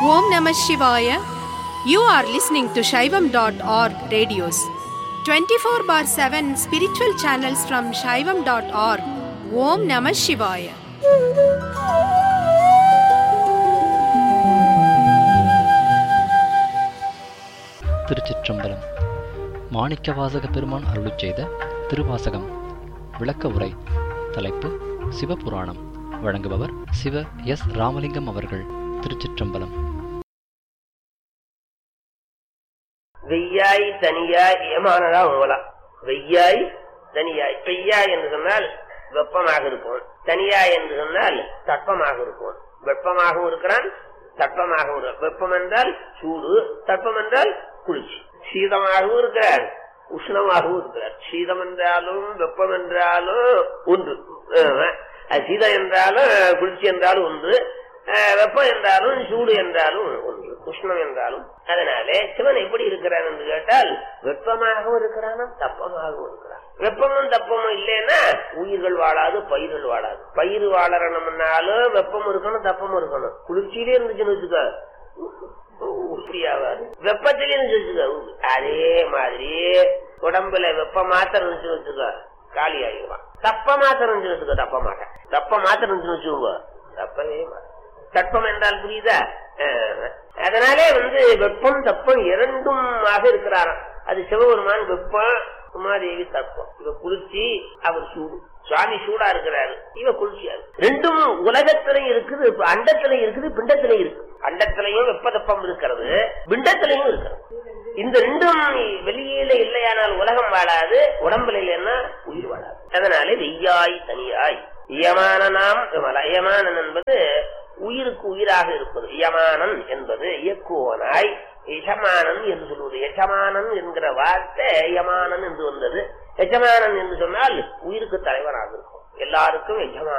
Om Namah Shivaya. You are listening to Shaivam.org radios. 24 bar 7 spiritual channels from Shaivam.org. Om Namah Shivaya. திருச்சிற்றம்பலம் மாணிக்கவாசக பெருமான் அருளிச் செய்த திருவாசகம் விளக்க உரை தலைப்பு சிவபுராணம் வழங்குபவர் சிவ எஸ் ராமலிங்கம் அவர்கள் திருச்சிற்றம்பலம் வெய்யாய் தனியாய் ஏமானதா உங்களாம் வெய்யாய் தனியாய் பெய்யாய் என்று சொன்னால் வெப்பமாக இருக்கும் தனியாய் என்று சொன்னால் தட்பமாக இருக்கும் வெப்பமாகவும் இருக்கிறான் தட்பமாகவும் இருக்கிறான் வெப்பம் என்றால் சூடு தட்பம் என்றால் குளிர்ச்சி சீதமாகவும் இருக்கிறார் உஷ்ணமாகவும் இருக்கிறார் சீதம் என்றாலும் வெப்பம் என்றாலும் ஒன்று ஆமா. அது சீதம் என்றாலும் குளிர்ச்சி என்றாலும் ஒன்று அஹ், வெப்பம் என்றாலும் சூடு என்றாலும் ஒன்று உஷ்ணம் என்றாலும் அதனாலே சிவன் எப்படி இருக்கிறான் என்று கேட்டால் வெப்பமாகவும் இருக்கிறானா தப்பமாகவும் இருக்கிறான் வெப்பமும் தப்பமும் இல்லைன்னா உயிர்கள் வாழாது பயிர்கள் வாழாது பயிர் வாழறணும்னாலும் வெப்பம் இருக்கணும் தப்பமும் இருக்கணும் குளிர்ச்சியிலே இருந்துச்சுன்னு வச்சுக்க உறுதியாகாது வெப்பத்திலே இருந்து வச்சுக்க அதே மாதிரி உடம்புல வெப்ப மாத்திரம் இருந்துச்சு வச்சுக்க காலி ஆகிடுவான் தப்ப மாத்திரம் இருந்துச்சு வச்சுக்க தப்ப மாட்டேன் தப்ப மாத்திரம் இருந்துச்சு வச்சுக்கோங்க தப்பவே மாட்டேன் தட்பம் என்றால் புரியுதா அஹ், அதனாலே வந்து வெப்பம் தப்பம் இரண்டும் ஆக இருக்கிறாராம் அது சிவபெருமான் வெப்பம் உமாதேவி தப்பம் இவ குளிர்ச்சி அவர் சூடு சுவாமி சூடா இருக்கிறாரு இவ குளிர்ச்சியா இருக்கு. ரெண்டும் உலகத்திலையும் இருக்குது இப்ப அண்டத்திலையும் இருக்குது பிண்டத்திலையும் இருக்கு அண்டத்திலையும் வெப்பதப்பம் இருக்கிறது பிண்டத்திலையும் இருக்கிறது இந்த ரெண்டும் வெளியில இல்லையானால் உலகம் வாழாது உடம்புல இல்லைன்னா உயிர் வாழாது அதனாலே வெய்யாய் தனியாய் இயமான நாம் இயமானன் என்பது உயிருக்கு உயிராக இருப்பது யமானன் என்பது இயக்குவனாய் எஜமானன் என்று சொல்வது எஜமானன் என்கிற வார்த்தை யமானன் என்று வந்தது எஜமானன் என்று சொன்னால் உயிருக்கு தலைவனாக இருக்கும் எல்லாருக்கும் எஜமானன்